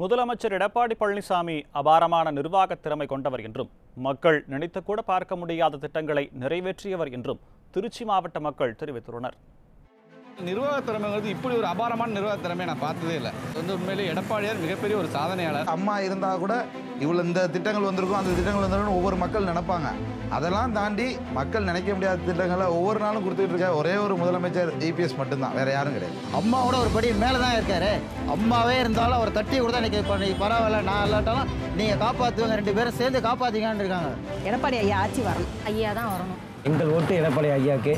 முதலமைச்சர் எடப்பாடி பழனிசாமி அபாரமான நிர்வாக திறமை கொண்டவர் என்றும் மக்கள் நினைத்து கூட பார்க்க முடியாத திட்டங்களை நிறைவேற்றியவர் என்றும் திருச்சி மாவட்ட மக்கள் தெரிவித்துள்ளனர் நிர்வாக திறமைங்கிறது இப்படி ஒரு அபாரமான நிர்வாக திறமையை நான் பார்த்ததே இல்லை இது வந்து உண்மையிலேயே எடப்பாடியார் மிகப்பெரிய ஒரு சாதனையாளர் அம்மா இருந்தால் கூட இவ்வளோ இந்த திட்டங்கள் வந்திருக்கும் அந்த திட்டங்கள் வந்திருக்கும் ஒவ்வொரு மக்கள் நினைப்பாங்க அதெல்லாம் தாண்டி மக்கள் நினைக்க முடியாத திட்டங்களை ஒவ்வொரு நாளும் கொடுத்துட்டு இருக்க ஒரே ஒரு முதலமைச்சர் இபிஎஸ் மட்டும்தான் வேற யாரும் கிடையாது அம்மாவோட ஒரு படி மேலே தான் இருக்காரு அம்மாவே இருந்தாலும் அவர் தட்டி கூட தான் இன்னைக்கு இப்போ நீ பரவாயில்ல நான் இல்லாட்டாலும் நீங்கள் காப்பாற்றுவாங்க ரெண்டு பேரும் சேர்ந்து காப்பாற்றிங்கன்னு இருக்காங்க எடப்பாடி ஐயா ஆட்சி வரணும் ஐயா தான் வரணும் எங்கள் ஓட்டு எடப்பாடி ஐயாக்கு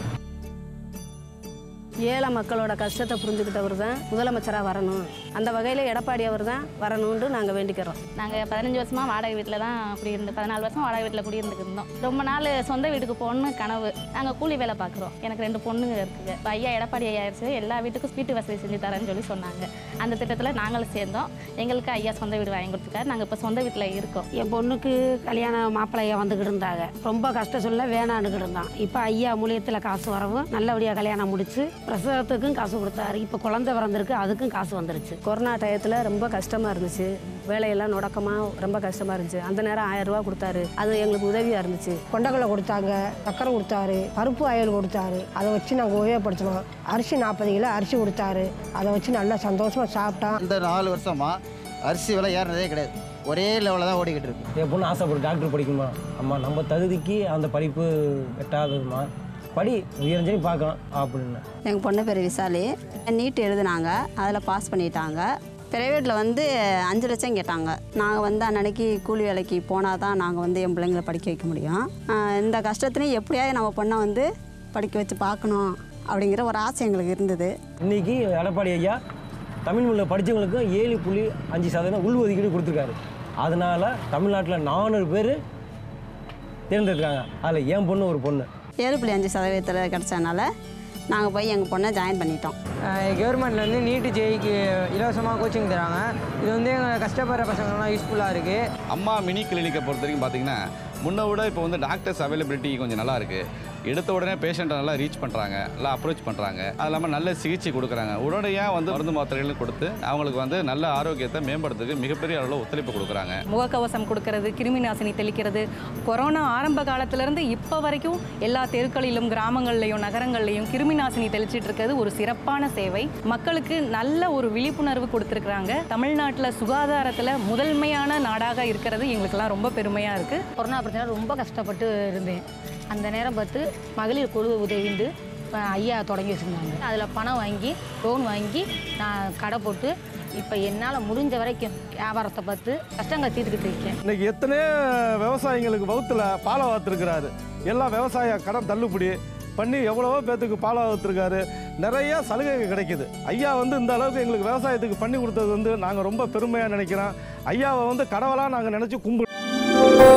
ஏழை மக்களோட கஷ்டத்தை புரிஞ்சுக்கிட்டவர் தான் முதலமைச்சராக வரணும் அந்த வகையில் எடப்பாடி அவர் தான் வரணும்னு நாங்கள் வேண்டிக்கிறோம் நாங்கள் பதினஞ்சு வருஷமாக வாடகை வீட்டில் தான் குடியிருந்து பதினாலு வருஷம் வாடகை வீட்டில் குடியிருந்துட்டு இருந்தோம் ரொம்ப நாள் சொந்த வீட்டுக்கு போகணும்னு கனவு நாங்கள் கூலி வேலை பார்க்குறோம் எனக்கு ரெண்டு பொண்ணுங்க இருக்குது இப்போ ஐயா எடப்பாடி ஐயா ஆயிடுச்சு எல்லா வீட்டுக்கும் வீட்டு வசதி செஞ்சு தரேன்னு சொல்லி சொன்னாங்க அந்த திட்டத்தில் நாங்களும் சேர்ந்தோம் எங்களுக்கு ஐயா சொந்த வீடு வாங்கி கொடுத்துருக்காரு நாங்கள் இப்போ சொந்த வீட்டில் இருக்கோம் என் பொண்ணுக்கு கல்யாண மாப்பிள்ளைய வந்துக்கிட்டு இருந்தாங்க ரொம்ப கஷ்ட சொல்ல வேணான்னுக்கிட்டு இருந்தான் இப்போ ஐயா மூலியத்தில் காசு வரவும் நல்லபடியாக கல்யாணம் முடிச்சு பிரசவத்துக்கும் காசு கொடுத்தாரு இப்போ குழந்தை பிறந்திருக்கு அதுக்கும் காசு வந்துருச்சு கொரோனா டயத்தில் ரொம்ப கஷ்டமாக இருந்துச்சு வேலையெல்லாம் முடக்கமாக ரொம்ப கஷ்டமாக இருந்துச்சு அந்த நேரம் ஆயிரம் ரூபா கொடுத்தாரு அது எங்களுக்கு உதவியாக இருந்துச்சு கொண்டக்கடலை கொடுத்தாங்க சக்கரை கொடுத்தாரு பருப்பு அயல் கொடுத்தாரு அதை வச்சு நாங்கள் உபயோகப்படுத்தினோம் அரிசி நாற்பது கிலோ அரிசி கொடுத்தாரு அதை வச்சு நல்லா சந்தோஷமாக சாப்பிட்டோம் இந்த நாலு வருஷமா அரிசி விலை ஏறினதே கிடையாது ஒரே லெவலில் தான் ஓடிக்கிட்டு இருக்கு என் பொண்ணு ஆசைப்படும் டாக்டர் படிக்கணுமா அம்மா நம்ம தகுதிக்கு அந்த படிப்பு எட்டாததுமா படி உயர்ஞ்சனி பார்க்கலாம் அப்படின்னு எங்கள் பொண்ணு பேர் விசாலி நீட் எழுதுனாங்க அதில் பாஸ் பண்ணிட்டாங்க ப்ரைவேட்டில் வந்து அஞ்சு லட்சம் கேட்டாங்க நாங்கள் வந்து அன்னன்னைக்கு கூலி வேலைக்கு போனால் தான் நாங்கள் வந்து என் பிள்ளைங்களை படிக்க வைக்க முடியும் ஆஹ் இந்த கஷ்டத்துலையும் எப்படியாவது நம்ம பொண்ணை வந்து படிக்க வச்சு பார்க்கணும் அப்படிங்கிற ஒரு ஆசை எங்களுக்கு இருந்தது இன்னைக்கு எடப்பாடி ஐயா தமிழ் மொழியில் படித்தவங்களுக்கும் ஏழு புள்ளி அஞ்சு சதவீதம் உள்ஒதுக்கீடு கொடுத்துருக்காரு அதனால தமிழ்நாட்டில் நானூறு பேர் தேர்ந்தெடுக்காங்க அதில் என் பொண்ணு ஒரு பொண்ணு ஏழு புள்ளி அஞ்சு சதவீதத்தில் கிடச்சதுனால நாங்கள் போய் எங்கள் பொண்ணை ஜாயின் பண்ணிட்டோம் கவர்மெண்ட்ல வந்து நீட்டு ஜெய்க்கு இலவசமாக கோச்சிங் தராங்க இது வந்து எங்கள் கஷ்டப்படுற பசங்கள்லாம் யூஸ்ஃபுல்லாக இருக்குது அம்மா மினி கிளினிக்கை பொறுத்த வரைக்கும் பார்த்தீங்கன்னா முன்ன விட இப்போ வந்து டாக்டர்ஸ் அவைலபிலிட்டி கொஞ்சம் நல்லா இருக்குது எடுத்த உடனே பேஷண்ட்டை நல்லா ரீச் பண்ணுறாங்க நல்லா அப்ரோச் பண்ணுறாங்க அது இல்லாமல் நல்ல சிகிச்சை கொடுக்குறாங்க உடனடியாக வந்து மருந்து மாத்திரைகளும் கொடுத்து அவங்களுக்கு வந்து நல்ல ஆரோக்கியத்தை மேம்படுத்துறதுக்கு மிகப்பெரிய அளவில் ஒத்துழைப்பு கொடுக்குறாங்க முகக்கவசம் கொடுக்கறது கிருமி நாசினி தெளிக்கிறது கொரோனா ஆரம்ப காலத்திலேருந்து இப்போ வரைக்கும் எல்லா தெருக்களிலும் கிராமங்கள்லையும் நகரங்கள்லையும் கிருமி நாசினி தெளிச்சிட்டு இருக்கிறது ஒரு சிறப்பான சேவை மக்களுக்கு நல்ல ஒரு விழிப்புணர்வு கொடுத்துருக்குறாங்க தமிழ்நாட்டில் சுகாதாரத்தில் முதன்மையான நாடாக இருக்கிறது எங்களுக்கெல்லாம் ரொம்ப பெருமையாக இருக்குது கொரோனா பிரச்சனை ரொம்ப கஷ்டப்பட்டு இருந்தேன் அந்த நேரம் பார்த்து மகளிர் குழு உதவிண்டு அஹ், ஐயா தொடங்கி வச்சுருந்தாங்க அதில் பணம் வாங்கி லோன் வாங்கி நான் கடை போட்டு இப்போ என்னால் முடிஞ்ச வரைக்கும் வியாபாரத்தை பார்த்து கஷ்டங்களை தீர்த்துக்கிட்டு இருக்கேன் இன்னைக்கு எத்தனையோ விவசாயிங்களுக்கு வகுத்துல பாலை வாத்துருக்கிறாரு எல்லா விவசாய கடன் தள்ளுபடி பண்ணி எவ்வளவோ பேத்துக்கு பாலை வாத்துருக்காரு நிறைய சலுகைகள் கிடைக்குது ஐயா வந்து இந்த அளவுக்கு எங்களுக்கு விவசாயத்துக்கு பண்ணி கொடுத்தது வந்து நாங்கள் ரொம்ப பெருமையாக நினைக்கிறோம் ஐயாவை வந்து கடவுளாக நாங்கள் நினச்சி கும்பிடுறோம்